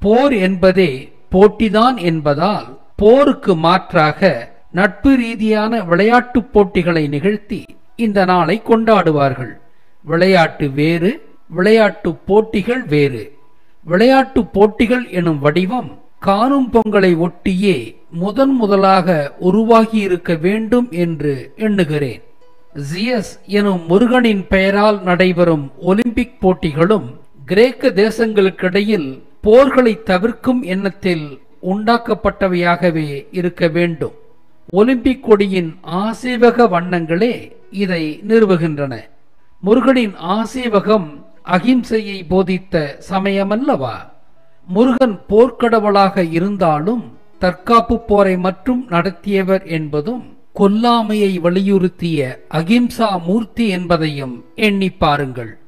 போர் என்பதே போட்டிதான் என்பதால் போருக்கு மாற்றாக நட்பு ரீதியான விளையாட்டுப் போட்டிகளை நிகழ்த்தி இந்த நாளை கொண்டாடுவார்கள் விளையாட்டு வேறு விளையாட்டு போட்டிகள் வேறு விளையாட்டு போட்டிகள் எனும் வடிவம் காணும் பொங்கலை ஒட்டியே முதன் முதலாக உருவாகி இருக்க வேண்டும் என்று எண்ணுகிறேன் ஜியஸ் எனும் முருகனின் பெயரால் நடைபெறும் ஒலிம்பிக் போட்டிகளும் கிரேக்க தேசங்களுக்கிடையில் போர்களை தவிர்க்கும் எண்ணத்தில் உண்டாக்கப்பட்டவையாகவே இருக்க வேண்டும் ஒலிம்பிக் கொடியின் ஆசீவக வண்ணங்களே இதை நிறுவுகின்றன முருகனின் ஆசீவகம் அகிம்சையை போதித்த சமயமல்லவா முருகன் போர்க்கடவுளாக இருந்தாலும் தற்காப்பு போரை மட்டும் நடத்தியவர் என்பதும் கொல்லாமையை வலியுறுத்திய அகிம்சா மூர்த்தி என்பதையும் எண்ணி பாருங்கள்